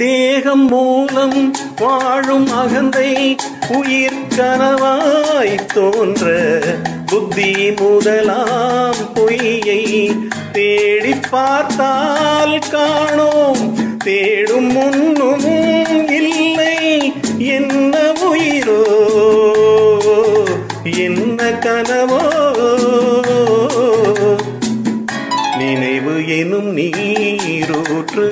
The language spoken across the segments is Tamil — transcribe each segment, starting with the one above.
தேகம் மூலம் வாழும் அகந்தை உயிர் கனவாய் தோன்ற புத்தி முதலாம் பொய்யை தேடி பார்த்தால் காணோம் தேடும் முன்னும் இல்லை என்ன உயிரோ என்ன கனவோ நினைவு எனும் நீரூற்று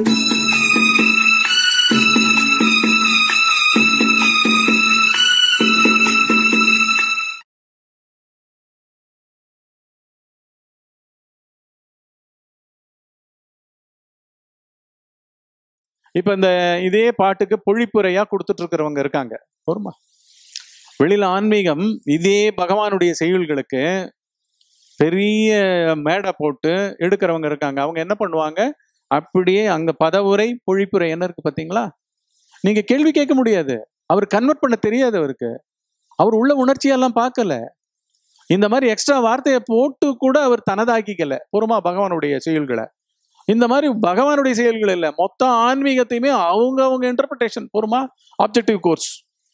இப்ப இந்த இதே பாட்டுக்கு பொழிப்புரையா கொடுத்துட்டு இருக்கிறவங்க இருக்காங்க பொறுமா வெளியில ஆன்மீகம் இதே பகவானுடைய செய்யுள்களுக்கு பெரிய மேடை போட்டு எடுக்கிறவங்க இருக்காங்க அவங்க என்ன பண்ணுவாங்க அப்படியே அங்க பதவுரை பொழிப்புரை என்ன இருக்கு பாத்தீங்களா நீங்க கேள்வி கேட்க முடியாது அவர் கன்வெர்ட் பண்ண தெரியாது அவருக்கு அவர் உள்ள உணர்ச்சியெல்லாம் பார்க்கல இந்த மாதிரி எக்ஸ்ட்ரா வார்த்தையை போட்டு கூட அவர் தனதாக்கிக்கல பொறுமா பகவானுடைய செயல்களை இந்த மாதிரி பகவானுடைய செயல்கள் இல்லை மொத்த ஆன்மீகத்தையுமே அவங்க அவங்க இன்டர்பிரிட்டேஷன் பொறுமா ஆப்ஜெக்டிவ் கோர்ஸ்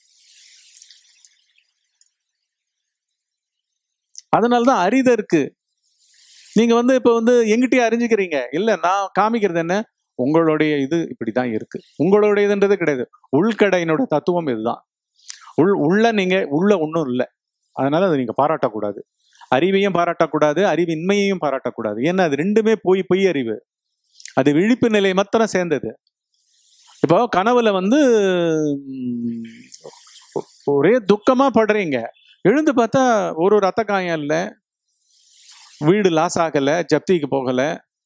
அதனாலதான் அரிதற்கு நீங்க வந்து இப்ப வந்து எங்கிட்டயே அறிஞ்சுக்கிறீங்க இல்ல நான் காமிக்கிறது என்ன உங்களுடைய இது இப்படிதான் இருக்கு உங்களுடையதுன்றது கிடையாது உள்கடையினோட தத்துவம் இதுதான் உள் உள்ள நீங்க உள்ள ஒன்றும் இல்லை அதனால அதை நீங்க பாராட்டக்கூடாது அறிவையும் பாராட்டக்கூடாது அறிவின்மையையும் பாராட்டக்கூடாது ஏன்னா அது ரெண்டுமே பொய் பொய் அறிவு அது விழிப்பு நிலை மாத்திரம் சேர்ந்தது இப்போ கனவுல வந்து ம், ஒரே துக்கமா படுறீங்க எழுந்து பார்த்தா ஒரு ரத்த காயம் இல்லை வீடு லாஸ் ஆகல ஜப்திக்கு போகல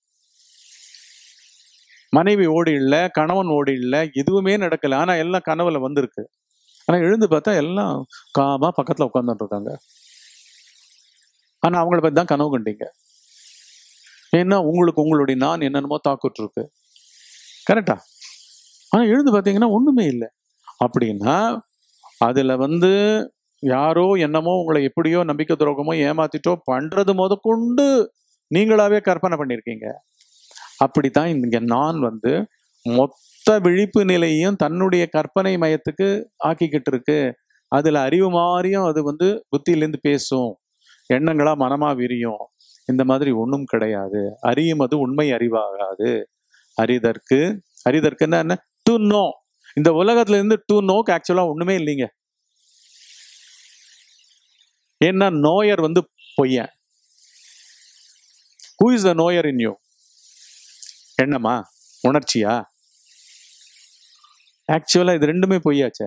மனைவி ஓடி இல்லை கணவன் ஓடி இல்லை எதுவுமே நடக்கல ஆனா எல்லாம் கனவுல வந்திருக்கு ஆனா எழுந்து பார்த்தா எல்லாம் காமா பக்கத்துல உட்காந்துட்டு இருக்காங்க ஆனா அவங்கள பத்தி தான் கனவு கண்டீங்க ஏன்னா உங்களுக்கு உங்களுடைய நான் என்னென்னமோ தாக்குட்டு இருக்கு கரெக்டா ஆனா எழுந்து பார்த்தீங்கன்னா ஒண்ணுமே இல்லை அப்படின்னா அதுல வந்து யாரோ என்னமோ உங்களை எப்படியோ நம்பிக்கை துரோகமோ ஏமாத்திட்டோ பண்றது முத கொண்டு நீங்களாவே கற்பனை பண்ணியிருக்கீங்க அப்படித்தான் இங்க நான் வந்து மொத்த விழிப்பு நிலையும் தன்னுடைய கற்பனை மயத்துக்கு ஆக்கிக்கிட்டு இருக்கு அதுல அறிவு மாறியும் அது வந்து புத்தியிலேருந்து பேசும் எண்ணங்களா மனமா விரியும் இந்த மாதிரி ஒன்றும் கிடையாது அறியும் அது உண்மை அறிவாகாது அறிதற்கு அறிதற்குன்னா என்ன டு நோ இந்த உலகத்துல இருந்து டு நோக்கு ஆக்சுவலா ஒண்ணுமே இல்லைங்க ஏன்னா நோயர் வந்து பொய்யன் ஹூ இஸ் த நோயர் இன் யூ எண்ணமா உணர்ச்சியா ஆக்சுவலா இது ரெண்டுமே பொய்யாச்சே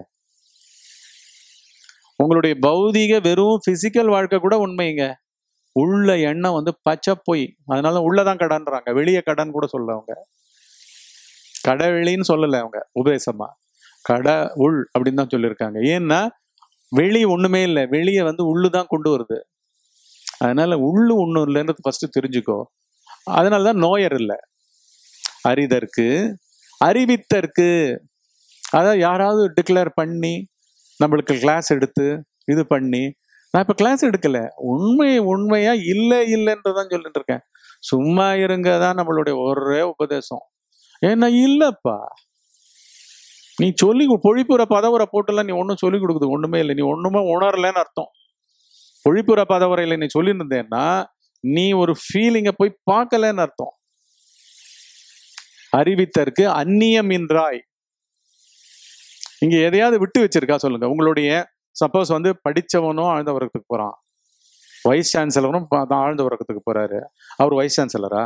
உங்களுடைய பௌதீக வெறும் பிசிக்கல் வாழ்க்கை கூட உண்மைங்க உள்ள எண்ணம் வந்து பச்சை பொய் அதனால உள்ளதான் கடன்றாங்க வெளியே கடன் கூட சொல்ல அவங்க கடை வெளின்னு சொல்லல அவங்க உபதேசமா கடை உள் அப்படின்னு தான் சொல்லியிருக்காங்க ஏன்னா வெளி ஒண்ணுமே இல்லை வெளியே வந்து உள்ளு தான் கொண்டு வருது அதனால உள்ளு ஒண்ணும் இல்லைன்றது ஃபர்ஸ்ட் தெரிஞ்சுக்கோ அதனாலதான் நோயர் இல்லை அறிதற்கு அறிவித்தற்கு அதாவது யாராவது டிக்ளேர் பண்ணி நம்மளுக்கு கிளாஸ் எடுத்து இது பண்ணி நான் இப்ப கிளாஸ் எடுக்கல உண்மை உண்மையா இல்லை இல்லைன்றதான் சொல்லிட்டு இருக்கேன் சும்மா இருங்க தான் நம்மளுடைய ஒரே உபதேசம் ஏன்னா இல்லப்பா நீ சொல்லி பொழிப்புற பதவுரை போட்டுலாம் நீ ஒன்றும் சொல்லி கொடுக்குது ஒண்ணுமே இல்லை நீ ஒண்ணுமே உணரலன்னு அர்த்தம் பொழிப்புற பதவுரையில நீ சொல்லிட்டு இருந்தேன்னா நீ ஒரு ஃபீலிங்கை போய் பார்க்கலன்னு அர்த்தம் அறிவித்தற்கு அந்நியம் என்றாய் இங்க எதையாவது விட்டு வச்சிருக்கா சொல்லுங்க உங்களுடைய சப்போஸ் வந்து படிச்சவனும் ஆழ்ந்த வர்க்கத்துக்கு போறான் வைஸ் சான்சலரும் ப- தான் ஆழ்ந்த வர்க்கத்துக்கு போறாரு அவர் வைஸ் சான்சலரா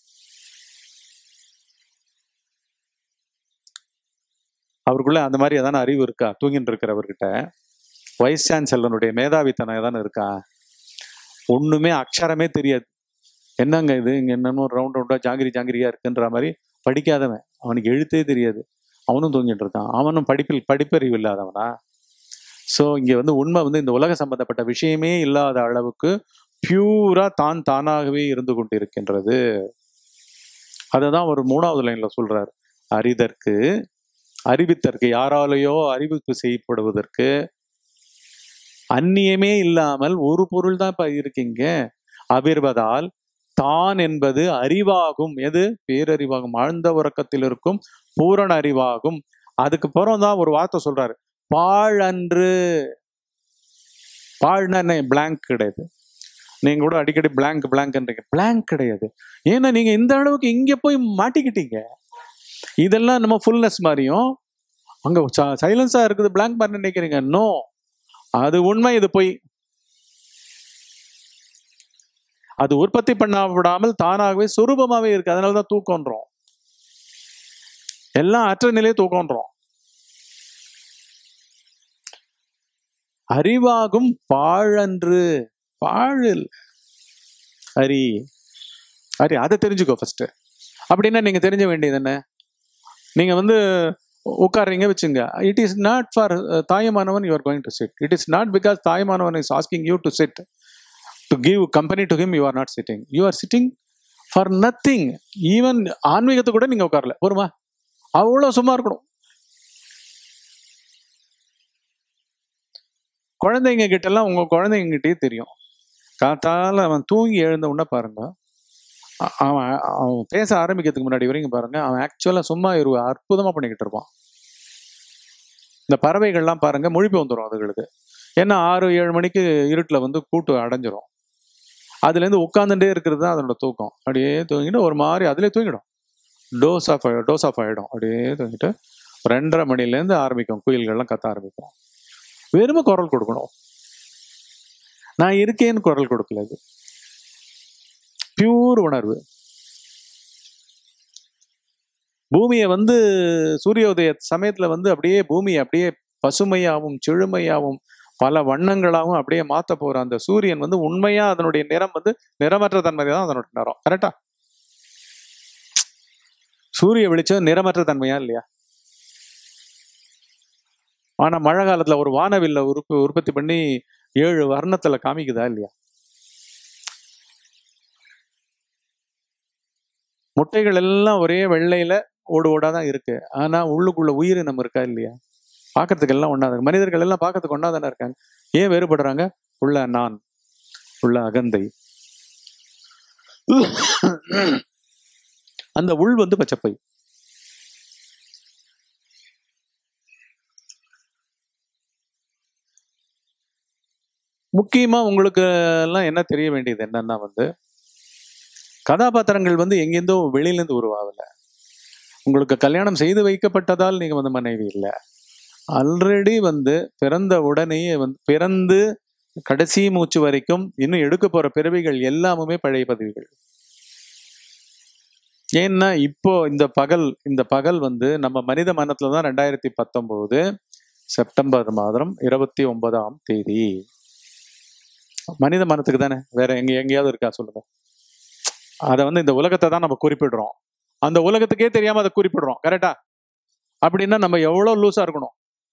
அவருக்குள்ள அந்த மாதிரி எதான அறிவு இருக்கா தூங்கிட்டு இருக்கிறவர்கிட்ட வைஸ் சான்சலருடைய மேதாவித்தனம் எதான இருக்கா ஒண்ணுமே அக்ஷரமே தெரியாது என்னங்க இது இங்க என்னமோ ரவுண்ட் ரவுண்டா ஜாங்கிரி ஜாங்கிரியா இருக்குன்ற மாதிரி படிக்காதவன் அவனுக்கு எழுத்தே தெரியாது அவனும் தூங்கிட்டு இருக்கான் அவனும் படிப்பில் படிப்பறிவு இல்லாதவனா ஸோ இங்க வந்து உண்மை வந்து இந்த உலக சம்பந்தப்பட்ட விஷயமே இல்லாத அளவுக்கு பியூரா தான் தானாகவே இருந்து கொண்டிருக்கின்றது அததான் ஒரு மூணாவது லைன்ல சொல்றார் அறிதற்கு அறிவித்தற்கு யாராலேயோ அறிவிப்பு செய்யப்படுவதற்கு அந்நியமே இல்லாமல் ஒரு பொருள் தான் இப்ப இருக்கீங்க அவிர்வதால் தான் என்பது அறிவாகும் எது பேரறிவாகும் ஆழ்ந்த உறக்கத்தில் இருக்கும் பூரண அறிவாகும் அதுக்கு பிறகு தான் ஒரு வார்த்தை சொல்றாரு பாழன்று பாழ்னா என்ன blank கிடையாது நீங்க கூட அடிக்கடி blank blanக்ன்றீங்க blank கிடையாது ஏன்னா நீங்க இந்த அளவுக்கு இங்க போய் மாட்டிக்கிட்டீங்க இதெல்லாம் நம்ம ஃபுல்னஸ் மாதிரியும் அங்க சைலன்ஸா இருக்குது blank மாதிரி நினைக்கிறீங்க நோ அது உண்மை இது பொய் அது உற்பத்தி பண்ணப்படாமல் தானாகவே சுரூபமாவே இருக்கு அதனாலதான் தூக்கம்ன்றோம் எல்லாம் அற்ற நிலையை தூக்கம்ன்றோம் அறிவாகும் பாழன்று பாழில் அரி அரி அதை தெரிஞ்சுக்கோ ஃபர்ஸ்ட் அப்படின்னா நீங்க தெரிஞ்ச வேண்டியது என்ன நீங்க வந்து உட்கார்றீங்க வச்சுங்க it is not for Thayumanavan you are going to sit it is not because Thayumanavan is asking you to sit to give company to him you are not sitting you are sitting for nothing even ஆன்மீகத்தை கூட நீங்க உட்காரல போருமா அவ்வளோ சும்மா இருக்கணும் குழந்தைங்க கிட்டலாம் உங்க குழந்தைங்க கிட்டயே தெரியும் காத்தால அவன் தூங்கி எழுந்த உடனே பாருங்க அ- அவன் அவன் பேச ஆரம்பிக்கிறதுக்கு முன்னாடி வரைக்கும் பாருங்க அவன் ஆக்சுவலா சும்மா ஒரு அற்புதமா பண்ணிக்கிட்டு இருப்பான் இந்த பறவைகள்லாம் பாருங்க முழிப்பு வந்துடும் அதுகளுக்கு ஏன்னா ஆறு ஏழு மணிக்கு இருட்டில் வந்து கூட்டு அடைஞ்சிரும் அதுலேருந்து உட்காந்துட்டே இருக்கிறது தான் அதனோட தூக்கம் அப்படியே தூங்கிட்டு ஒரு மாதிரி அதிலே தூங்கிடும் டோஸ் ஆஃப் டோஸ் ஆஃப் ஆகிடும் அப்படியே தூங்கிட்டு ரெண்டரை மணிலேருந்து ஆரம்பிக்கும் குயில்கள்லாம் கத்த ஆரம்பிக்கும் வெறுமை குரல் கொடுக்கணும் நான் இருக்கேன்னு குரல் கொடுக்கல அது பியூர் உணர்வு பூமியை வந்து சூரியோதய சமயத்துல வந்து அப்படியே பூமியை அப்படியே பசுமையாவும் செழுமையாவும் பல வண்ணங்களாகவும் அப்படியே மாத்த போற அந்த சூரியன் வந்து உண்மையா அதனுடைய நிறம் வந்து நிறமற்ற தன்மை தான் அதனோட நிறம் கரெக்டா சூரிய வெளிச்சம் நிறமற்ற தன்மையா இல்லையா ஆனா மழை காலத்துல ஒரு வானவில்ல உற்ப உற்பத்தி பண்ணி ஏழு வர்ணத்துல காமிக்குதா இல்லையா முட்டைகள் எல்லாம் ஒரே வெள்ளையில ஓடு ஓடா தான் இருக்கு ஆனா உள்ளுக்குள்ள உயிரினம் இருக்கா இல்லையா பார்க்கறதுக்கு எல்லாம் ஒண்ணா இருக்கு மனிதர்கள் எல்லாம் பார்க்கறதுக்கு ஒண்ணா தானே இருக்காங்க ஏன் வேறுபடுறாங்க உள்ள நான் உள்ள அகந்தை அந்த உள் வந்து பச்சைப்பை முக்கியமா உங்களுக்கு எல்லாம் என்ன தெரிய வேண்டியது என்னன்னா வந்து கதாபாத்திரங்கள் வந்து எங்கேருந்தோ வெளியிலேருந்து உருவாகல உங்களுக்கு கல்யாணம் செய்து வைக்கப்பட்டதால் நீங்க வந்து மனைவி இல்லை ஆல்ரெடி வந்து பிறந்த உடனேயே வந்து பிறந்து கடைசி மூச்சு வரைக்கும் இன்னும் எடுக்க போற பிறவிகள் எல்லாமுமே பழைய பதிவுகள் ஏன்னா இப்போ இந்த பகல் இந்த பகல் வந்து நம்ம மனித மனத்துல தான் ரெண்டாயிரத்தி பத்தொன்பது செப்டம்பர் மாதம் இருபத்தி ஒன்பதாம் தேதி மனித மனத்துக்கு தானே வேற எங்க எங்கேயாவது இருக்கா சொல்லுங்க அதை வந்து இந்த உலகத்தை தான் நம்ம குறிப்பிடுறோம் அந்த உலகத்துக்கே தெரியாம அதை குறிப்பிடுறோம் கரெக்டா அப்படின்னா நம்ம எவ்வளவு லூஸா இருக்கணும்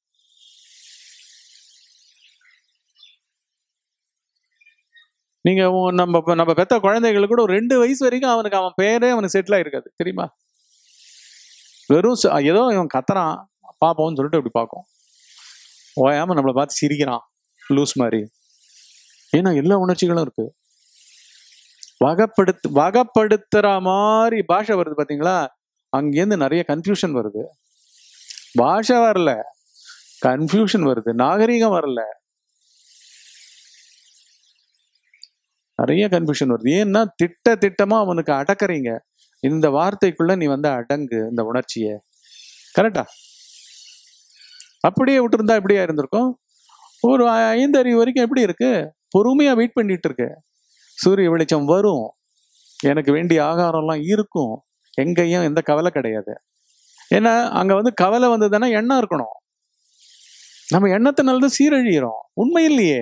நீங்க உ- நம்ம இப்ப நம்ம பெத்த குழந்தைகளுக்கு கூட ஒரு ரெண்டு வயசு வரைக்கும் அவனுக்கு அவன் பேரே அவனுக்கு செட்டில் ஆயிருக்காது தெரியுமா வெறும் ச- ஏதோ இவன் கத்துறான் பாப்போம்னு சொல்லிட்டு அப்படி பார்க்கும் ஓயாம நம்மளை பார்த்து சிரிக்கிறான் லூஸ் மாதிரி ஏன்னா எல்லா உணர்ச்சிகளும் இருக்கு வகப்படுத்து வகப்படுத்துற மாதிரி பாஷை வருது பாத்தீங்களா அங்கேருந்து நிறைய கன்ஃபியூஷன் வருது பாஷை வரல கன்ஃபியூஷன் வருது நாகரீகம் வரல நிறைய கன்ஃபியூஷன் வருது ஏன்னா திட்ட திட்டமா அவனுக்கு அடக்குறீங்க இந்த வார்த்தைக்குள்ள நீ வந்து அடங்கு இந்த உணர்ச்சிய கரெக்டா அப்படியே விட்டுருந்தா எப்படியா இருந்திருக்கும் ஒரு ஐந்து அறிவு வரைக்கும் எப்படி இருக்கு பொறுமையா வெயிட் பண்ணிட்டு இருக்கு சூரிய வெளிச்சம் வரும் எனக்கு வேண்டிய ஆகாரம்லாம் இருக்கும் எங்கேயும் எந்த கவலை கிடையாது ஏன்னா அங்க வந்து கவலை வந்ததுன்னா எண்ணம் இருக்கணும் நம்ம எண்ணத்தினால்தான் சீரழிகிறோம் உண்மை இல்லையே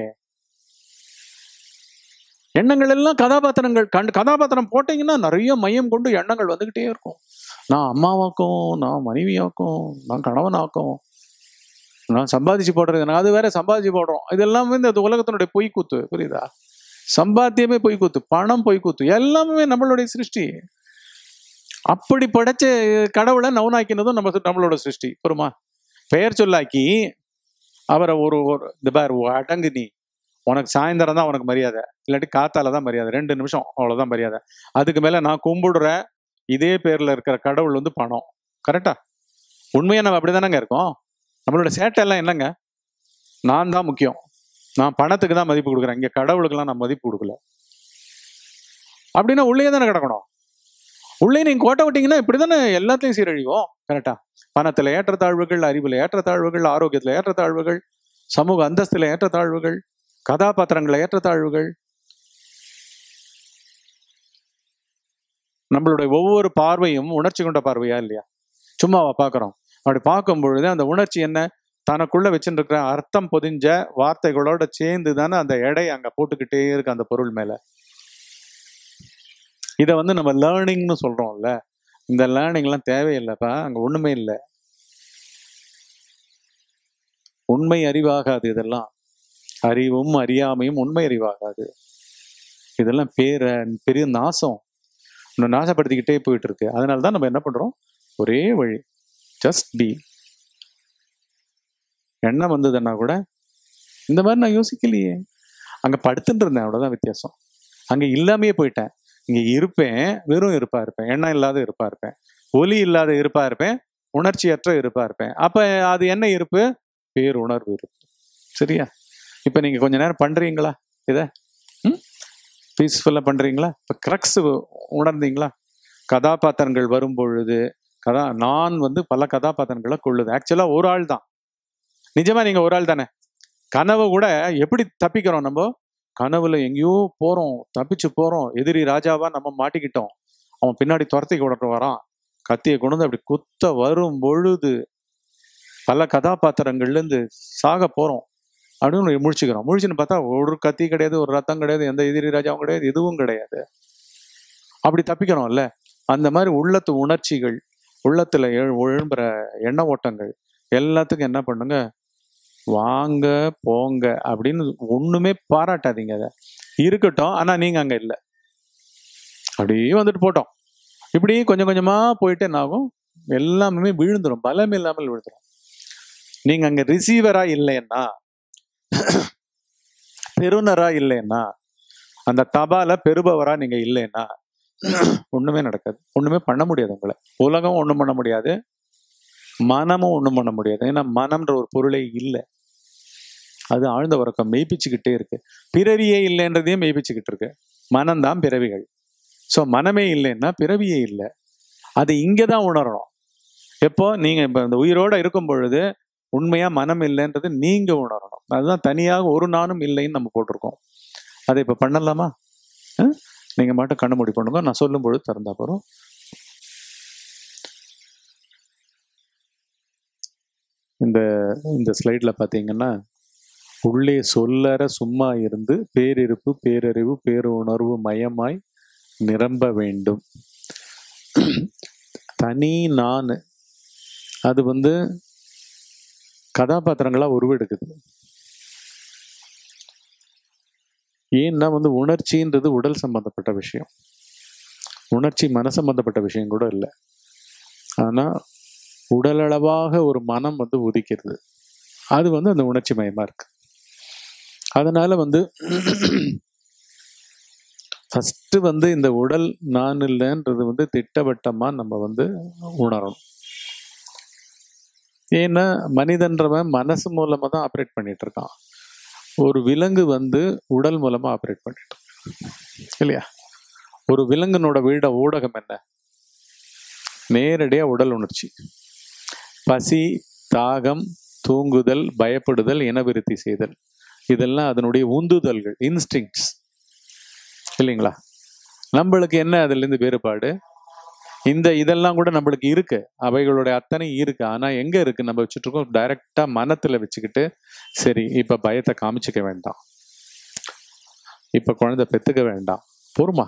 எண்ணங்கள் எல்லாம் கதாபாத்திரங்கள் கண்டு கதாபாத்திரம் போட்டீங்கன்னா நிறைய மையம் கொண்டு எண்ணங்கள் வந்துகிட்டே இருக்கும் நான் அம்மாவாக்கும் நான் மனைவியாக்கும் நான் கணவனாக்கும் நான் சம்பாதிச்சு போடுறது நான் அது வேற சம்பாதிச்சு போடுறோம் இதெல்லாமே இந்த உலகத்தினுடைய பொய்க்கூத்து புரியுதா சம்பாத்தியமே பொய்க்கூத்து பணம் பொய்க்கூத்து எல்லாமே நம்மளுடைய சிருஷ்டி அப்படி படைச்ச கடவுளை நவனாக்கினதும் நம்ம நம்மளோட சிருஷ்டி புரியுமா பெயர் சொல்லாக்கி அவரை ஒரு ஒரு இந்த பார் அடங்கு நீ உனக்கு சாயந்தரம் தான் உனக்கு மரியாதை இல்லாட்டி காத்தால தான் மரியாதை ரெண்டு நிமிஷம் அவ்வளவுதான் மரியாதை அதுக்கு மேல நான் கும்பிடுற இதே பேர்ல இருக்கிற கடவுள் வந்து பணம் கரெக்டா உண்மையா நம்ம அப்படிதானங்க இருக்கோம் நம்மளோட சேட்டை எல்லாம் என்னங்க நான் தான் முக்கியம் நான் பணத்துக்கு தான் மதிப்பு கொடுக்குறேன் இங்க கடவுளுக்கெல்லாம் நான் மதிப்பு கொடுக்கல அப்படின்னா உள்ளே தானே கிடக்கணும் உள்ளே நீங்க கோட்டை விட்டீங்கன்னா இப்படிதானே எல்லாத்தையும் சீரழிவோம் கரெக்டா பணத்துல ஏற்றத்தாழ்வுகள் அறிவுல ஏற்றத்தாழ்வுகள் ஆரோக்கியத்துல ஏற்றத்தாழ்வுகள் சமூக அந்தஸ்துல ஏற்றத்தாழ்வுகள் கதாபாத்திரங்கள ஏற்றத்தாழ்வுகள் நம்மளுடைய ஒவ்வொரு பார்வையும் உணர்ச்சி கொண்ட பார்வையா இல்லையா சும்மாவா பார்க்குறோம் அப்படி பார்க்கும் பொழுது அந்த உணர்ச்சி என்ன தனக்குள்ள வச்சுருக்கிற அர்த்தம் பொதிஞ்ச வார்த்தைகளோட சேர்ந்து தானே அந்த எடை அங்க போட்டுக்கிட்டே இருக்கு அந்த பொருள் மேல இதை வந்து நம்ம லேர்னிங்னு சொல்றோம்ல இந்த லேர்னிங்லாம் தேவையில்லைப்பா அங்க ஒண்ணுமே இல்லை உண்மை அறிவாகாது இதெல்லாம் அறிவும் அறியாமையும் உண்மை அறிவாகாது இதெல்லாம் பேர பெரிய நாசம் இன்னும் நாசப்படுத்திக்கிட்டே போயிட்டு இருக்கு அதனால தான் நம்ம என்ன பண்றோம் ஒரே வழி ஜஸ்ட் பி எண்ணம் வந்ததுன்னா கூட இந்த மாதிரி நான் யோசிக்கலையே அங்க படுத்துட்டு இருந்தேன் அவ்வளவுதான் வித்தியாசம் அங்க இல்லாமையே போயிட்டேன் இங்க இருப்பேன் வெறும் இருப்பா இருப்பேன் எண்ணம் இல்லாத இருப்பா இருப்பேன் ஒலி இல்லாத இருப்பா இருப்பேன் உணர்ச்சியற்ற இருப்பா இருப்பேன் அப்ப அது என்ன இருப்பு பேருணர்வு இருப்பு சரியா இப்ப நீங்க கொஞ்ச நேரம் பண்றீங்களா இத பீஸ்ஃபுல்லா பண்றீங்களா இப்ப கிரக்ஸ் உணர்ந்தீங்களா கதாபாத்திரங்கள் வரும் பொழுது கதா நான் வந்து பல கதாபாத்திரங்களை கொள்ளுது ஆக்சுவலா ஒரு ஆள் தான் நிஜமா நீங்க ஒரு ஆள் தானே கனவு கூட எப்படி தப்பிக்கிறோம் நம்ம கனவுல எங்கேயோ போறோம் தப்பிச்சு போறோம் எதிரி ராஜாவா நம்ம மாட்டிக்கிட்டோம் அவன் பின்னாடி துரத்தி கொண்டு வரான் கத்தியை கொண்டு வந்து அப்படி குத்த வரும் பொழுது பல கதாபாத்திரங்கள்ல இருந்து சாக போறோம் அப்படின்னு முழிச்சுக்கிறோம் முழிச்சுன்னு பார்த்தா ஒரு கத்தி கிடையாது ஒரு ரத்தம் கிடையாது எந்த எதிரி ராஜாவும் கிடையாது எதுவும் கிடையாது அப்படி தப்பிக்கிறோம்ல அந்த மாதிரி உள்ளத்து உணர்ச்சிகள் உள்ளத்துல எழு- எழும்புற எண்ண ஓட்டங்கள் எல்லாத்துக்கும் என்ன பண்ணுங்க வாங்க போங்க அப்படின்னு ஒண்ணுமே பாராட்டாதீங்க அதை இருக்கட்டும் ஆனா நீங்க அங்க இல்லை அப்படியே வந்துட்டு போட்டோம் இப்படி கொஞ்சம் கொஞ்சமா போயிட்டு என்ன ஆகும் எல்லாமே விழுந்துரும் பலம் இல்லாமல் விழுந்துரும் நீங்க அங்க ரிசீவரா இல்லைன்னா பெறுநரா இல்லைன்னா அந்த தபால பெறுபவரா நீங்க இல்லைன்னா ஒண்ணுமே நடக்காது ஒண்ணுமே பண்ண முடியாது உங்களை உலகம் ஒண்ணும் பண்ண முடியாது மனமும் ஒண்ணும் பண்ண முடியாது ஏன்னா மனம்ன்ற ஒரு பொருளே இல்லை அது ஆழ்ந்த உறக்கம் மெய்ப்பிச்சுக்கிட்டே இருக்கு பிறவியே இல்லைன்றதையும் மெய்ப்பிச்சுக்கிட்டு இருக்கு மனம்தான் பிறவிகள் ஸோ மனமே இல்லைன்னா பிறவியே இல்லை அது இங்கே தான் உணரணும் எப்போ நீங்க இப்போ இந்த உயிரோட இருக்கும் பொழுது உண்மையா மனம் இல்லைன்றது நீங்க உணரணும் அதுதான் தனியாக ஒரு நானும் இல்லைன்னு நம்ம போட்டிருக்கோம் அதை இப்போ பண்ணலாமா ஆ? நீங்க மட்டும் கண்ணு மூடி பண்ணுங்க நான் சொல்லும் பொழுது திறந்தா போறோம் இந்த இந்த ஸ்லைட்ல பாத்தீங்கன்னா உள்ளே சொல்லற சும்மா இருந்து பேரிருப்பு பேரறிவு பேருணர்வு மயமாய் நிரம்ப வேண்டும் தனி நான் அது வந்து கதாபாத்திரங்களா உருவெடுக்குது ஏன்னா வந்து உணர்ச்சின்றது உடல் சம்பந்தப்பட்ட விஷயம் உணர்ச்சி மன சம்பந்தப்பட்ட விஷயம் கூட இல்லை ஆனா உடலளவாக ஒரு மனம் வந்து உதிக்கிறது அது வந்து அந்த உணர்ச்சி மயமா இருக்கு அதனால வந்து ஃபர்ஸ்ட் வந்து இந்த உடல் நான் இல்லைன்றது வந்து திட்டவட்டமா நம்ம வந்து உணரணும் ஏன்னா மனிதன்றவன் மனசு மூலமா தான் ஆப்ரேட் பண்ணிட்டு இருக்கான் ஒரு விலங்கு வந்து உடல் மூலமா ஆப்ரேட் பண்ணிட்டு இருக்கு இல்லையா ஒரு விலங்கினோட வீட ஊடகம் என்ன நேரடியா உடல் உணர்ச்சி பசி தாகம் தூங்குதல் பயப்படுதல் இனவிருத்தி செய்தல் இதெல்லாம் அதனுடைய உந்துதல்கள் இன்ஸ்டிங்ஸ் இல்லைங்களா நம்மளுக்கு என்ன அதுல இருந்து வேறுபாடு இந்த இதெல்லாம் கூட நம்மளுக்கு இருக்கு அவைகளுடைய அத்தனை இருக்கு ஆனா எங்க இருக்கு நம்ம வச்சுட்டு இருக்கோம் டைரக்டா மனத்துல வச்சுக்கிட்டு சரி இப்ப பயத்தை காமிச்சுக்க வேண்டாம் இப்ப குழந்தை பெத்துக்க வேண்டாம் பொறுமா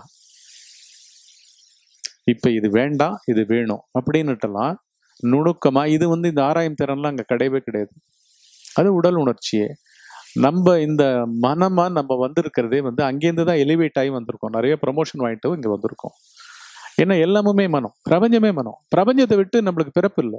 இப்ப இது வேண்டாம் இது வேணும் அப்படின்னுட்டலாம் நுணுக்கமா இது வந்து இந்த ஆராயும் திறன்லாம் அங்க கிடையவே கிடையாது அது உடல் உணர்ச்சியே நம்ம இந்த மனமா நம்ம வந்திருக்கிறதே வந்து அங்கேருந்து தான் எலிவேட் ஆகி வந்திருக்கோம் நிறைய ப்ரமோஷன் வாங்கிட்டு இங்க வந்திருக்கோம் ஏன்னா எல்லாமுமே மனம் பிரபஞ்சமே மனம் பிரபஞ்சத்தை விட்டு நம்மளுக்கு பிறப்பு இல்லை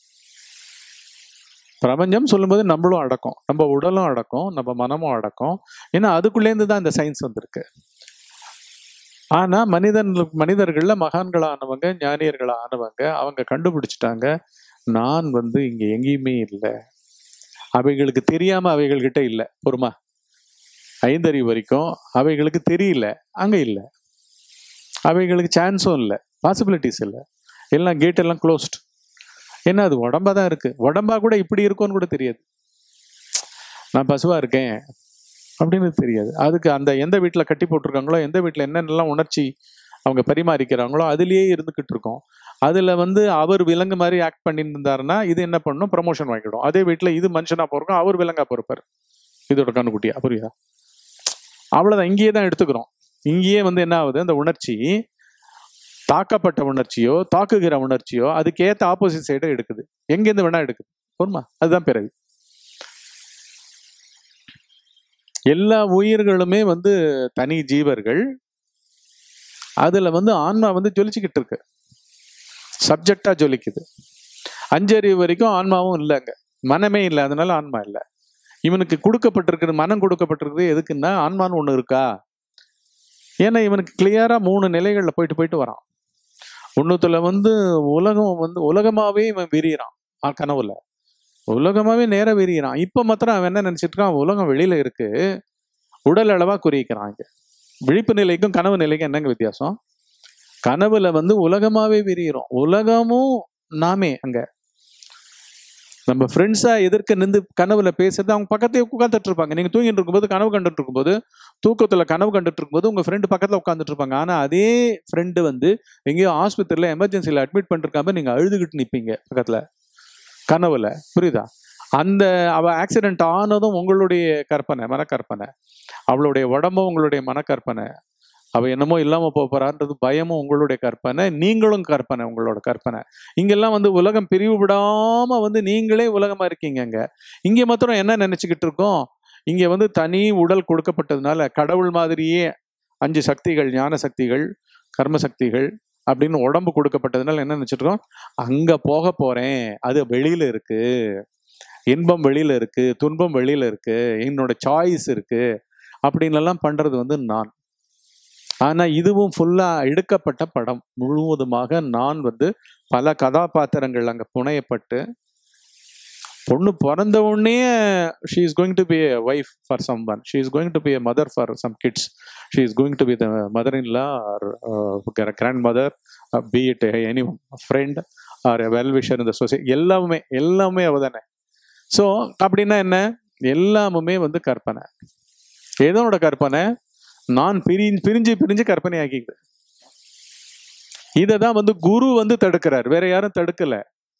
பிரபஞ்சம் சொல்லும்போது நம்மளும் அடக்கம் நம்ம உடலும் அடக்கம் நம்ம மனமும் அடக்கம் ஏன்னா அதுக்குள்ளேருந்து தான் இந்த சயின்ஸ் வந்திருக்கு ஆனா மனிதன் மனிதர்கள்ல மகான்களானவங்க ஞானியர்களானவங்க அவங்க கண்டுபிடிச்சிட்டாங்க நான் வந்து இங்க எங்கேயுமே இல்லை அவைகளுக்கு தெரியாம அவைகள்கிட்ட இல்லை பொறுமா ஐந்தறிவு வரைக்கும் அவைகளுக்கு தெரியல அங்க இல்லை அவைகளுக்கு சான்ஸும் இல்லை பாசிபிலிட்டிஸ் இல்லை எல்லாம் கேட் எல்லாம் க்ளோஸ்ட் என்ன அது உடம்பா தான் இருக்கு உடம்பா கூட இப்படி இருக்கும்னு கூட தெரியாது நான் பசுவா இருக்கேன் அப்படின்னு தெரியாது அதுக்கு அந்த எந்த வீட்டுல கட்டி போட்டிருக்காங்களோ எந்த வீட்டுல என்னென்னலாம் உணர்ச்சி அவங்க பரிமாறிக்கிறாங்களோ அதுலயே இருந்துகிட்டு இருக்கோம் அதுல வந்து அவர் விலங்கு மாதிரி ஆக்ட் பண்ணிட்டு இருந்தாருன்னா இது என்ன பண்ணும் ப்ரமோஷன் வாங்கிடும் அதே வீட்டுல இது மனுஷனா போறோம் அவர் விலங்கா பொறுப்பார் இதோட கண்ணுக்குட்டியா புரியுதா அவ்வளவுதான் இங்கேயே தான் எடுத்துக்கிறோம் இங்கேயே வந்து என்ன ஆகுது அந்த உணர்ச்சி தாக்கப்பட்ட உணர்ச்சியோ தாக்குகிற உணர்ச்சியோ அதுக்கேத்த ஆப்போசிட் சைடை எடுக்குது எங்கேருந்து வேணா எடுக்குது பொறுமா அதுதான் பிறவி எல்லா உயிர்களுமே வந்து தனி ஜீவர்கள் அதுல வந்து ஆன்மா வந்து ஜொலிச்சுக்கிட்டு இருக்கு சப்ஜெக்டா ஜொலிக்குது அஞ்சறிவு வரைக்கும் ஆன்மாவும் இல்லைங்க மனமே இல்லை அதனால ஆன்மா இல்லை இவனுக்கு கொடுக்கப்பட்டிருக்கிறது மனம் கொடுக்கப்பட்டிருக்கிறது எதுக்குன்னா ஆன்மான்னு ஒண்ணு இருக்கா ஏன்னா இவனுக்கு கிளியரா மூணு நிலைகள்ல போயிட்டு போயிட்டு வரான் ஒண்ணுத்துல வந்து உலகம் வந்து உலகமாவே இவன் விரியிறான் ஆ, கனவுல உலகமாவே நேர விரியிறான் இப்ப மாத்திரம் அவன் என்ன நினைச்சிட்டு இருக்கான் உலகம் வெளியில இருக்கு உடல் அளவா குறிக்கிறான் இங்க விழிப்பு நிலைக்கும் கனவு நிலைக்கும் என்னங்க வித்தியாசம் கனவுல வந்து உலகமாவே விரியிறோம் உலகமும் நாமே அங்க நம்ம ஃப்ரெண்ட்ஸா எதிர்க்க நின்று கனவுல பேசுறது அவங்க பக்கத்தையே உட்காந்துட்டு இருப்பாங்க நீங்க தூங்கிட்டு இருக்கும்போது கனவு கண்டுட்டு இருக்கும்போது தூக்கத்துல கனவு கண்டுட்டு இருக்கும்போது உங்க ஃப்ரெண்டு பக்கத்துல உட்காந்துட்டு இருப்பாங்க ஆனா அதே ஃப்ரெண்டு வந்து எங்கேயோ ஆஸ்பத்திரியில எமர்ஜென்சில அட்மிட் பண்ணிருக்காம நீங்க அழுதுகிட்டு நிப்பீங்க பக்கத்துல கனவுல புரியுதா அந்த அவ ஆக்சிடென்ட் ஆனதும் உங்களுடைய கற்பனை மனக்கற்பனை அவளுடைய உடம்பும் உங்களுடைய மனக்கற்பனை அவ என்னமோ இல்லாம போப் போறான்றது பயமும் உங்களுடைய கற்பனை நீங்களும் கற்பனை உங்களோட கற்பனை இங்கெல்லாம் வந்து உலகம் பிரிவு விடாம வந்து நீங்களே உலகமா இருக்கீங்க அங்க இங்க மாத்திரம் என்ன நினைச்சுக்கிட்டு இருக்கோம் இங்க வந்து தனி உடல் கொடுக்கப்பட்டதுனால கடவுள் மாதிரியே அஞ்சு சக்திகள் ஞான சக்திகள் கர்ம சக்திகள் அப்படின்னு உடம்பு கொடுக்கப்பட்டதுனால என்ன நினைச்சிட்டு இருக்கோம் அங்க போக போறேன் அது வெளியில இருக்கு இன்பம் வெளியில இருக்கு துன்பம் வெளியில இருக்கு என்னோட சாய்ஸ் இருக்கு அப்படின்னு எல்லாம் பண்றது வந்து நான் ஆனா இதுவும் ஃபுல்லா எடுக்கப்பட்ட படம் முழுவதுமாக நான் வந்து பல கதாபாத்திரங்கள் அங்க புனையப்பட்டு பொண்ணு பிறந்த உடனே she is going to be a wife for someone she is going to be a mother for some kids she is going to be the mother in law or grandmother be it any friend or well wisher இந்த சொசைட்டி எல்லாமே எல்லாமே அவ தானே ஸோ அப்படின்னா என்ன எல்லாமுமே வந்து கற்பனை எதனோட கற்பனை நான் பிரி பிரிஞ்சு பிரிஞ்சு கற்பனை ஆக்கிக்குது இதை தான் வந்து குரு வந்து தடுக்கிறார் வேற யாரும் தடுக்கல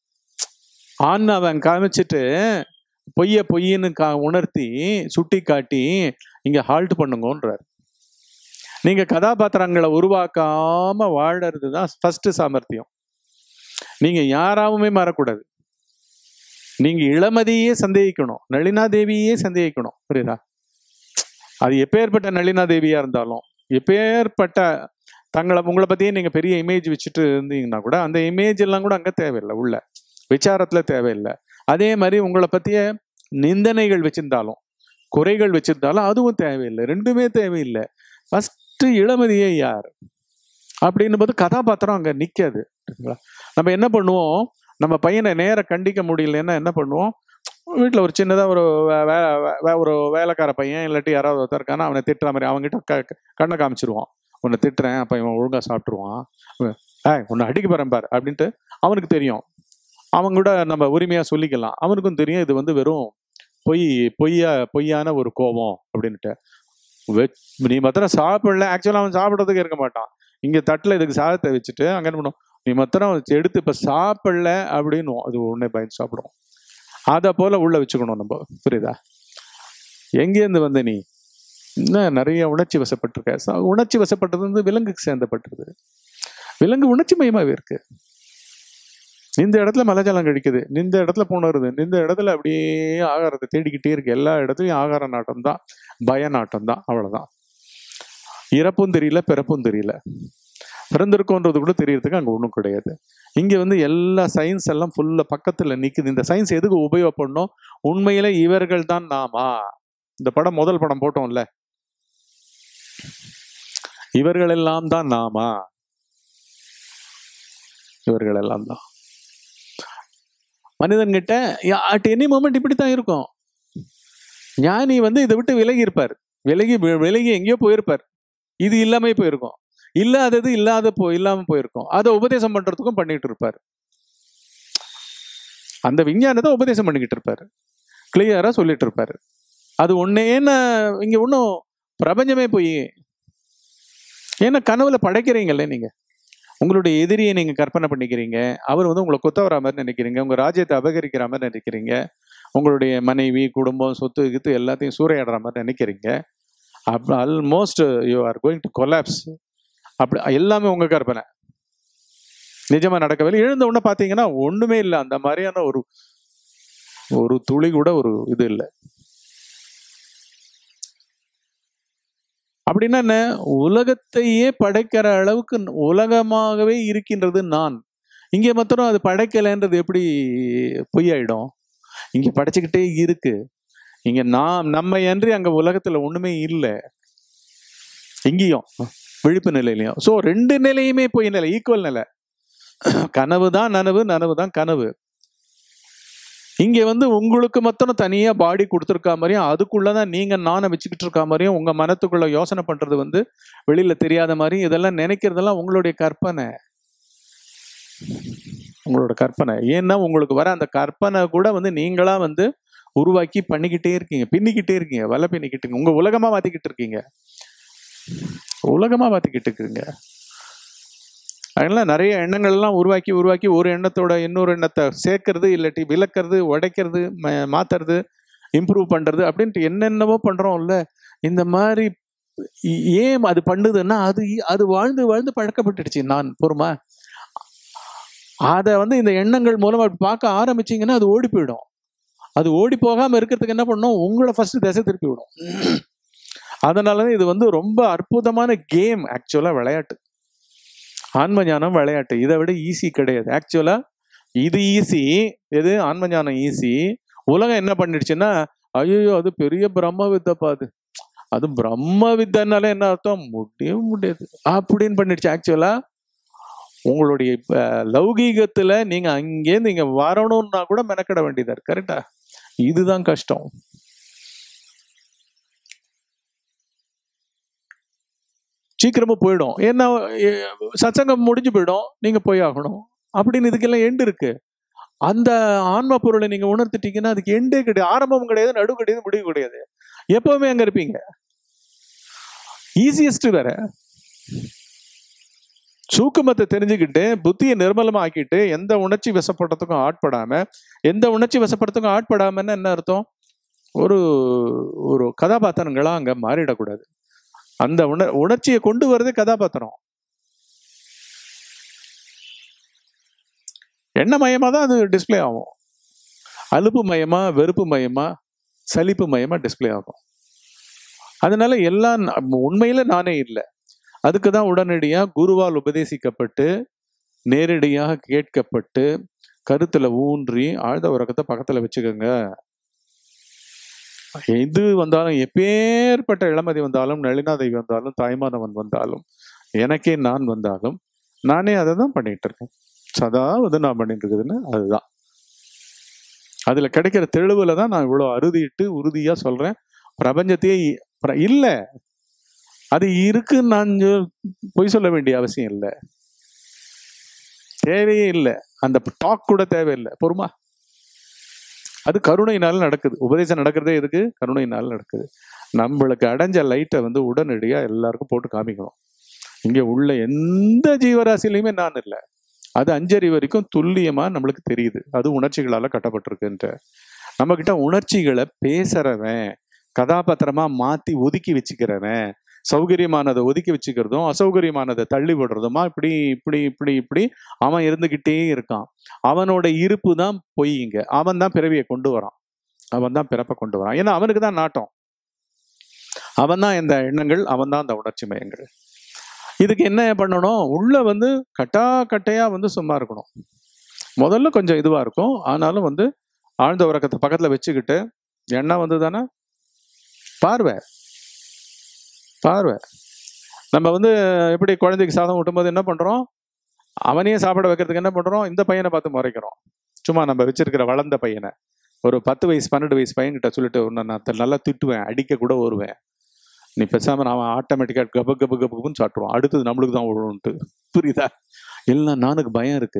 ஆண் அவன் காமிச்சிட்டு பொய்ய பொய்ன்னு கா உணர்த்தி சுட்டி காட்டி இங்க ஹால்ட் பண்ணுங்கன்றார் நீங்க கதாபாத்திரங்களை உருவாக்காம வாழறது தான் ஃபர்ஸ்ட் சாமர்த்தியம் நீங்க யாராவுமே மாறக்கூடாது நீங்க இளமதியே சந்தேகிக்கணும் நளினா தேவியே சந்தேகிக்கணும் புரியுதா அது எப்பேற்பட்ட நளினா தேவியா இருந்தாலும் எப்பேற்பட்ட தங்களை உங்களை பத்தியே நீங்க பெரிய இமேஜ் வச்சுட்டு இருந்தீங்கன்னா கூட அந்த இமேஜ் எல்லாம் கூட அங்க தேவையில்லை உள்ள விசாரத்துல தேவையில்லை அதே மாதிரி உங்களை பத்திய நிந்தனைகள் வச்சிருந்தாலும் குறைகள் வச்சிருந்தாலும் அதுவும் தேவையில்லை ரெண்டுமே தேவையில்லை ஃபர்ஸ்ட் இளமதியே யார் அப்படின்னும் போது கதாபாத்திரம் அங்க நிக்காது சரிங்களா? நம்ம என்ன பண்ணுவோம் நம்ம பையனை நேர கண்டிக்க முடியலன்னா என்ன பண்ணுவோம் வீட்டில் ஒரு சின்னதாக ஒரு வே- வே- வே- வே- ஒரு வேலைக்கார பையன் இல்லாட்டி யாராவது ஒருத்தர் இருக்கானா அவனை திட்டுற மாதிரி அவன்கிட்ட க கண்ணை காமிச்சிருவான் உன்னை திட்டுறேன் அப்போ இவன் ஒழுங்கா சாப்பிட்ருவான் ஏய் உன்னை அடிக்க போறேன் பார் அப்படின்ட்டு அவனுக்கு தெரியும் அவன் கூட நம்ம உரிமையா சொல்லிக்கலாம் அவனுக்கும் தெரியும் இது வந்து வெறும் பொய் பொய்யா பொய்யான ஒரு கோபம் அப்படின்ட்டு வெ- நீ மாத்திரம் சாப்பிடல ஆக்சுவலாக அவன் சாப்பிட்றதுக்கு இருக்க மாட்டான் இங்க தட்டுல இதுக்கு சாதத்தை வச்சுட்டு அங்க என்ன பண்ணும் நீ மாத்திரம் எடுத்து இப்ப சாப்பிடல அப்படின்னும் அது உடனே பயந்து சாப்பிடும் அதை போல உள்ள வச்சுக்கணும் நம்ம புரியுதா எங்கேருந்து வந்த நீ இன்னும் நிறைய உணர்ச்சி வசப்பட்டிருக்க ச- உணர்ச்சி வசப்பட்டது வந்து விலங்குக்கு சேர்ந்தப்பட்டது விலங்கு உணர்ச்சி மயமாவே இருக்கு இந்த இடத்துல மலைஜலம் கழிக்குது இந்த இடத்துல போனருது இந்த இடத்துல அப்படியே ஆகாரத்தை தேடிக்கிட்டே இருக்கு எல்லா இடத்துலயும் ஆகார நாட்டம் தான் பய நாட்டம் தான் அவ்வளவுதான் இறப்பும் தெரியல பிறப்பும் தெரியல பிறந்திருக்கோன்றது கூட தெரியறதுக்கு அங்க ஒன்றும் கிடையாது இங்க வந்து எல்லா சயின்ஸ் எல்லாம் ஃபுல்லா பக்கத்துல நிக்குது இந்த சயின்ஸ் எதுக்கு உபயோகப்படணும் உண்மையில இவர்கள் தான் நாமா இந்த படம் முதல் படம் போட்டோம்ல இவர்கள் எல்லாம் தான் நாமா இவர்கள் எல்லாம் தான் மனிதன்கிட்ட அட் எனி மொமெண்ட் இப்படி தான் இருக்கும் ஞானி வந்து இதை விட்டு விலகி இருப்பார் விலகி வி- விலகி எங்கேயோ போயிருப்பார் இது இல்லாம போயிருக்கும் இல்லாதது இல்லாத போ இல்லாம போயிருக்கும் அதை உபதேசம் பண்றதுக்கும் பண்ணிட்டு இருப்பார் அந்த விஞ்ஞானத்தை உபதேசம் பண்ணிக்கிட்டு இருப்பாரு கிளியரா சொல்லிட்டு இருப்பாரு அது ஒன்னேன்னு இங்க ஒன்றும் பிரபஞ்சமே போய் ஏன்னா கனவுல படைக்கிறீங்கல்ல நீங்க உங்களுடைய எதிரியை நீங்க கற்பனை பண்ணிக்கிறீங்க அவர் வந்து உங்களை கொத்த வரா மாதிரி நினைக்கிறீங்க உங்க ராஜ்யத்தை அபகரிக்கிற மாதிரி நினைக்கிறீங்க உங்களுடைய மனைவி குடும்பம் சொத்து கித்து எல்லாத்தையும் சூறையாடுற மாதிரி நினைக்கிறீங்க அப்ப almost you are going to collapse அப்படி எல்லாமே உங்க கற்பனை நிஜமா நடக்கவில்லை எழுந்த உடனே பாத்தீங்கன்னா ஒண்ணுமே இல்லை அந்த மாதிரியான ஒரு ஒரு துளி கூட ஒரு இது இல்லை அப்படின்னா என்ன உலகத்தையே படைக்கிற அளவுக்கு உலகமாகவே இருக்கின்றது நான் இங்க மாத்திரம் அது படைக்கலைன்றது எப்படி பொய்யாயிடும் இங்க படைச்சுக்கிட்டே இருக்கு இங்க நாம் நம்ம அன்றி அங்க உலகத்துல ஒண்ணுமே இல்லை எங்கேயும் விழிப்பு நிலையிலையும் ஸோ ரெண்டு நிலையுமே பொய் நிலை ஈக்குவல் நிலை கனவு தான் நனவு நனவு தான் கனவு இங்க வந்து உங்களுக்கு மொத்தம் தனியா பாடி கொடுத்துருக்கா மாதிரியும் அதுக்குள்ளதான் நீங்க நானை வச்சுக்கிட்டு இருக்க மாதிரியும் உங்க மனத்துக்குள்ள யோசனை பண்றது வந்து வெளியில தெரியாத மாதிரியும் இதெல்லாம் நினைக்கிறதெல்லாம் உங்களுடைய கற்பனை உங்களோட கற்பனை ஏன்னா உங்களுக்கு வர அந்த கற்பனை கூட வந்து நீங்களா வந்து உருவாக்கி பண்ணிக்கிட்டே இருக்கீங்க பின்னிக்கிட்டே இருக்கீங்க வலை பின்னிக்கிட்டு இருக்கீங்க உங்க உலகமா மாத்திக்கிட்டு இருக்கீங்க உலகமா மாத்திக்கிட்டு இருக்கீங்க அதனால நிறைய எண்ணங்கள் எல்லாம் உருவாக்கி உருவாக்கி ஒரு எண்ணத்தோட இன்னொரு எண்ணத்தை சேர்க்கறது இல்லாட்டி விளக்குறது உடைக்கிறது ம- மாத்துறது இம்ப்ரூவ் பண்றது அப்படின்ட்டு என்னென்னவோ பண்றோம்ல இந்த மாதிரி இ- ஏன் அது பண்ணுதுன்னா அது அது வாழ்ந்து வாழ்ந்து பழக்கப்பட்டுடுச்சு நான் பொறுமா அதை வந்து இந்த எண்ணங்கள் மூலமா அப்படி பார்க்க ஆரம்பிச்சீங்கன்னா அது ஓடி போயிடும் அது ஓடி போகாம இருக்கிறதுக்கு என்ன பண்ணும் உங்களை ஃபர்ஸ்ட் திசை திருப்பி விடும் அதனாலதான் இது வந்து ரொம்ப அற்புதமான கேம் ஆக்சுவலா விளையாட்டு ஆன்ம ஞானம் விளையாட்டு இதை விட ஈஸி கிடையாது ஆக்சுவலா இது ஈஸி எது ஆன்ம ஞானம் ஈஸி உலகம் என்ன பண்ணிடுச்சுன்னா ஐயோ அது பெரிய பிரம்ம வித்தப்பா அது அது பிரம்ம வித்தனால என்ன அர்த்தம் முடியவே முடியாது அப்படின்னு பண்ணிடுச்சு ஆக்சுவலா உங்களுடைய இப்ப லௌகீகத்துல நீங்க அங்கே நீங்க வரணும்னா கூட மெனக்கிட வேண்டியதா இருக்கு கரெக்டா இதுதான் கஷ்டம் சீக்கிரமா போயிடும் ஏன்னா எ- சத்சங்கம் முடிஞ்சு போயிடும் நீங்க போய் ஆகணும் அப்படின்னு இதுக்கெல்லாம் எண்டு இருக்கு அந்த ஆன்ம பொருளை நீங்க உணர்த்திட்டீங்கன்னா அதுக்கு எண்டே கிடையாது ஆரம்பமும் கிடையாது நடு கிடையாது முடிவு கிடையாது எப்பவுமே அங்க இருப்பீங்க ஈஸியஸ்ட் வேற சூக்குமத்தை தெரிஞ்சுக்கிட்டு புத்தியை நிர்மலமா ஆக்கிட்டு எந்த உணர்ச்சி வசப்படுறதுக்கும் ஆட்படாம எந்த உணர்ச்சி வசப்படுறதுக்கும் ஆட்படாமன்னு என்ன அர்த்தம் ஒரு ஒரு கதாபாத்திரங்களா அங்க மாறிடக்கூடாது அந்த உணர் உணர்ச்சியை கொண்டு வரதே கதாபாத்திரம் எண்ண மயமா தான் அது டிஸ்ப்ளே ஆகும் அலுப்பு மயமா வெறுப்பு மயமா சலிப்பு மயமா டிஸ்ப்ளே ஆகும் அதனால எல்லாம் ந- உண்மையில நானே இல்லை அதுக்கு தான் உடனடியா குருவால் உபதேசிக்கப்பட்டு நேரடியாக கேட்கப்பட்டு கருத்துல ஊன்றி ஆழ்ந்த உறக்கத்தை பக்கத்துல வச்சுக்கோங்க எது வந்தாலும் எப்பேற்பட்ட இளமதி வந்தாலும் நளினாதேவி வந்தாலும் தாய்மானவன் வந்தாலும் எனக்கே நான் வந்தாலும் நானே அதை தான் பண்ணிட்டு இருக்கேன் சதா வந்து நான் பண்ணிட்டு இருக்குதுன்னு அதுதான் அதுல கிடைக்கிற தெளிவுல தான் நான் இவ்வளவு அறுதிட்டு உறுதியா சொல்றேன் பிரபஞ்சத்தையே இ- பிர- இல்ல அது இருக்குன்னு நான் சொ- பொய் சொல்ல வேண்டிய அவசியம் இல்லை தேவையே இல்லை அந்த டாக் கூட தேவையில்லை பொறுமா அது கருணையினால நடக்குது உபதேசம் நடக்கிறதே எதுக்கு கருணையினால நடக்குது நம்மளுக்கு அடைஞ்ச லைட்டை வந்து உடனடியா எல்லாருக்கும் போட்டு காமிக்கணும் இங்க உள்ள எந்த ஜீவராசிலையுமே நான் இல்லை அது அஞ்சறி வரைக்கும் துல்லியமா நம்மளுக்கு தெரியுது அது உணர்ச்சிகளால கட்டப்பட்டிருக்குன்ற நம்ம கிட்ட உணர்ச்சிகளை பேசுறவன் கதாபாத்திரமா மாத்தி ஒதுக்கி வச்சுக்கிறவன் சௌகரியமானதை ஒதுக்கி வச்சுக்கிறதும் அசௌகரியமானதை தள்ளி விடுறதுமா இப்படி இப்படி இப்படி இப்படி அவன் இருந்துகிட்டே இருக்கான் அவனோட இருப்பு தான் பொய் இங்க அவன் தான் பிறவியை கொண்டு வரான் அவன் தான் பிறப்பை கொண்டு வரான் ஏன்னா அவனுக்கு தான் நாட்டம் அவன் தான் இந்த எண்ணங்கள் அவன் தான் அந்த உணர்ச்சி மயங்கள் இதுக்கு என்ன பண்ணணும் உள்ள வந்து கட்டா கட்டையா வந்து சும்மா இருக்கணும் முதல்ல கொஞ்சம் இதுவா இருக்கும் ஆனாலும் வந்து ஆழ்ந்த உறக்கத்தை பக்கத்துல வச்சுக்கிட்டு எண்ணம் வந்து தானே பார்வை பார்வை நம்ம வந்து எப்படி குழந்தைக்கு சாதம் ஊட்டும்போது என்ன பண்றோம் அவனையே சாப்பிட வைக்கிறதுக்கு என்ன பண்றோம் இந்த பையனை பார்த்து முறைக்கிறோம் சும்மா நம்ம வச்சிருக்கிற வளர்ந்த பையனை ஒரு பத்து வயசு பன்னெண்டு வயசு பையன்கிட்ட சொல்லிட்டு உன்னை நான் த- நல்லா திட்டுவேன் அடிக்க கூட வருவேன் நீ பேசாம நான் ஆட்டோமேட்டிக்காக கப கப கபுன்னு சாட்டுருவான் அடுத்தது நம்மளுக்கு தான் விழுன்ட்டு புரியுதா எல்லாம் நானுக்கு பயம் இருக்கு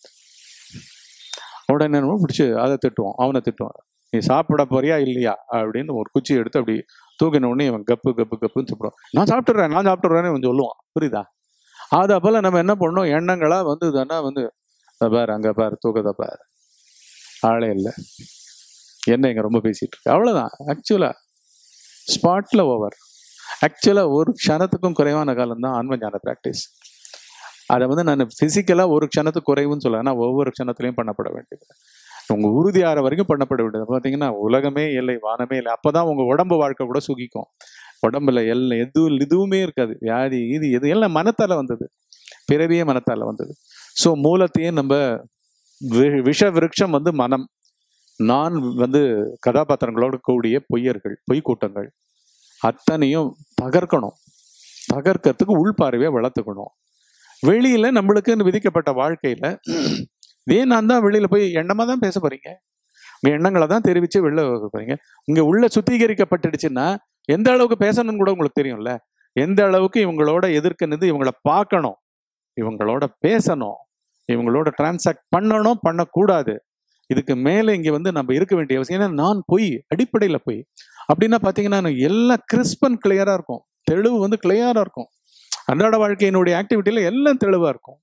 உடனே நம்ம பிடிச்சி அதை திட்டுவோம் அவனை திட்டுவான் நீ சாப்பிட போறியா இல்லையா அப்படின்னு ஒரு குச்சி எடுத்து அப்படி தூக்கின உடனே இவன் கப்பு கப்பு கப்புன்னு சாப்பிடுவான் நான் சாப்பிட்டுறேன் நான் சாப்பிட்டுறேன்னு இவன் சொல்லுவான் புரியுதா அது அப்போல்லாம் நம்ம என்ன பண்ணோம் எண்ணங்களா வந்து தானே வந்து "இதோ பாரு அங்க பாரு தூக்கத்தை பாரு ஆளே இல்லை என்ன இங்க ரொம்ப பேசிட்டு இருக்கு அவ்வளவுதான் ஆக்சுவலா ஸ்பாட்ல ஓவர் ஆக்சுவலா ஒரு க்ஷணத்துக்கும் குறைவான காலம் தான் ஆன்ம ஞான பிராக்டிஸ் அதை வந்து நான் பிசிக்கலா ஒரு க்ஷணத்துக்கு குறைவுன்னு சொல்ல ஆனால் ஒவ்வொரு க்ஷணத்துலையும் பண்ணப்பட வேண்டியது உங்க உறுதி ஆற வரைக்கும் பண்ணப்பட வேண்டியது பார்த்தீங்கன்னா உலகமே இல்லை வானமே இல்லை அப்பதான் உங்க உடம்பு வாழ்க்கை கூட சுகிக்கும் உடம்புல எல்லாம் எது எதுவுமே இருக்காது வியாதி இது எது எல்லாம் மனத்தால வந்தது பிறவியே மனத்தால வந்தது ஸோ மூலத்தையே நம்ம வி- விஷ விருட்சம் வந்து மனம் நான் வந்து கதாபாத்திரங்களோடு கூடிய பொய்யர்கள் பொய் கூட்டங்கள் அத்தனையும் தகர்க்கணும் தகர்க்கறதுக்கு உள்பார்வையை வளர்த்துக்கணும் வெளியில நம்மளுக்கு விதிக்கப்பட்ட வாழ்க்கையில இதே நான் தான் வெளியில போய் எண்ணமா தான் பேச போறீங்க உங்க எண்ணங்களை தான் தெரிவிச்சு வெளில வைக்க போறீங்க இங்க உள்ள சுத்திகரிக்கப்பட்டுடுச்சுன்னா எந்த அளவுக்கு பேசணும்னு கூட உங்களுக்கு தெரியும்ல எந்த அளவுக்கு இவங்களோட எதிர்க்க நின்று இவங்கள பார்க்கணும் இவங்களோட பேசணும் இவங்களோட டிரான்சாக்ட் பண்ணணும் பண்ணக்கூடாது இதுக்கு மேலே இங்க வந்து நம்ம இருக்க வேண்டிய அவசியம் ஏன்னா நான் பொய் அடிப்படையில பொய் அப்படின்னா பாத்தீங்கன்னா எனக்கு எல்லாம் கிறிஸ்ப் அண்ட் கிளியரா இருக்கும் தெளிவு வந்து கிளியரா இருக்கும் அன்றாட வாழ்க்கையினுடைய ஆக்டிவிட்டியில எல்லாம் தெளிவா இருக்கும்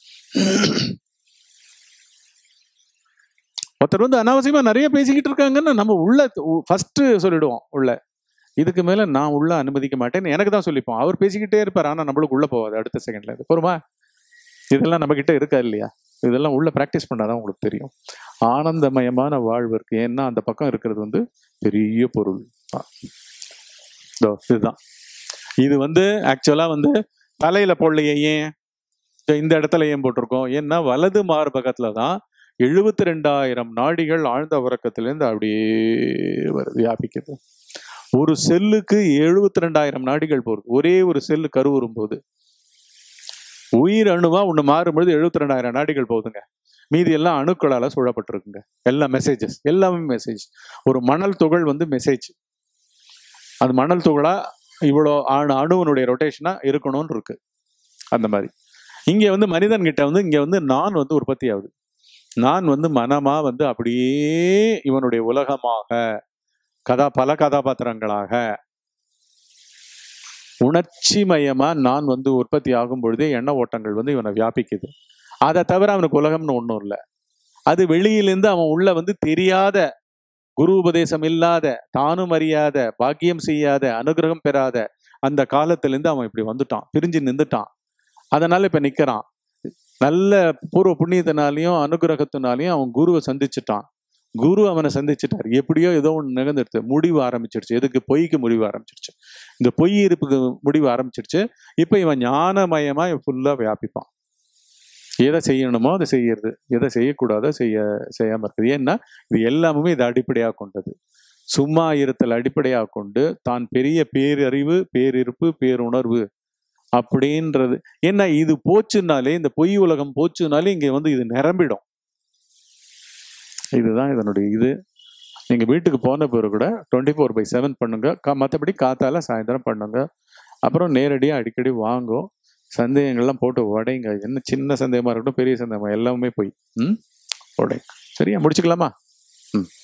ஒருத்தர் வந்து அனாவசியமா நிறைய பேசிக்கிட்டு இருக்காங்கன்னு நம்ம உள்ள ஃபர்ஸ்ட் சொல்லிடுவோம் உள்ள இதுக்கு மேல நான் உள்ள அனுமதிக்க மாட்டேன்னு எனக்கு தான் சொல்லிப்போம் அவர் பேசிக்கிட்டே இருப்பார் ஆனா நம்மளுக்கு உள்ள போவாது அடுத்த செகண்ட்ல இது போருமா இதெல்லாம் நம்ம கிட்ட இருக்கா இல்லையா இதெல்லாம் உள்ள பிராக்டிஸ் பண்ணாதான் உங்களுக்கு தெரியும் ஆனந்தமயமான வாழ்வு இருக்கு ஏன்னா அந்த பக்கம் இருக்கிறது வந்து பெரிய பொருள் தான் இதோ இதுதான் இது வந்து ஆக்சுவலா வந்து தலையில போடலையே ஏன் இதோ இந்த இடத்துல ஏன் போட்டிருக்கோம் ஏன்னா வலது மார்பகத்துல தான் எழுபத்தி ரெண்டாயிரம் நாடிகள் ஆழ்ந்த உறக்கத்திலேருந்து அப்படியே வருது வியாபிக்குது ஒரு செல்லுக்கு எழுபத்தி ரெண்டாயிரம் நாடிகள் போகுது ஒரே ஒரு செல்லு கருவுறும் போது உயிர் அணுவா ஒண்ணு மாறும்பொழுது எழுபத்தி ரெண்டாயிரம் நாடிகள் போகுதுங்க மீதி எல்லாம் அணுக்களால சூழப்பட்டிருக்குங்க எல்லா மெசேஜஸ் எல்லாமே மெசேஜ் ஒரு மணல் துகள் வந்து மெசேஜ் அது மணல் துகளா இவ்வளோ அணு அணுவனுடைய ரொட்டேஷனா இருக்கணும்னு இருக்கு அந்த மாதிரி இங்க வந்து மனிதன் கிட்ட வந்து இங்க வந்து நான் வந்து உற்பத்தி ஆகுது நான் வந்து மனமா வந்து அப்படியே இவனுடைய உலகமாக கதா பல கதாபாத்திரங்களாக உணர்ச்சி மயமா நான் வந்து உற்பத்தி ஆகும் பொழுதே எண்ண ஓட்டங்கள் வந்து இவனை வியாபிக்குது அதை தவிர அவனுக்கு உலகம்னு ஒன்றும் இல்லை அது வெளியிலிருந்து அவன் உள்ள வந்து தெரியாத குரு உபதேசம் இல்லாத தானும் அறியாத பாக்கியம் செய்யாத அனுகிரகம் பெறாத அந்த காலத்திலிருந்து அவன் இப்படி வந்துட்டான் பிரிஞ்சு நின்றுட்டான் அதனால இப்ப நிக்கிறான் நல்ல பூர்வ புண்ணியத்தினாலையும் அனுகிரகத்தினாலையும் அவன் குருவை சந்திச்சுட்டான் குரு அவனை சந்திச்சிட்டார் எப்படியோ ஏதோ ஒன்று நிகழ்ந்துடுது முடிவு ஆரம்பிச்சிடுச்சு எதுக்கு பொய்க்கு முடிவு ஆரம்பிச்சிடுச்சு இந்த பொய் இருப்புக்கு முடிவு ஆரம்பிச்சிடுச்சு இப்போ இவன் ஞானமயமா ஃபுல்லா வியாபிப்பான் எதை செய்யணுமோ அதை செய்யறது எதை செய்யக்கூடாதோ செய்ய செய்யாம இருக்குது ஏன்னா இது எல்லாமே இது அடிப்படையாக கொண்டது சும்மா இருத்தல் அடிப்படையாக கொண்டு தான் பெரிய பேரறிவு பேரிருப்பு பேருணர்வு அப்படின்றது ஏன்னா இது போச்சுனாலே இந்த பொய் உலகம் போச்சுனாலே இங்க வந்து இது நிரம்பிடும் இதுதான் இதனுடைய இது நீங்க வீட்டுக்கு போன பிறகு கூட டுவெண்ட்டி ஃபோர் பை செவன் பண்ணுங்க கா- மத்தபடி காத்தால சாயந்தரம் பண்ணுங்க அப்புறம் நேரடியா அடிக்கடி வாங்கும் சந்தேகங்கள்லாம் போட்டு உடைங்க என்ன சின்ன சந்தேகமா இருக்கட்டும் பெரிய சந்தேகமா எல்லாமே போய் ம் உடைங்க சரியா முடிச்சுக்கலாமா ம்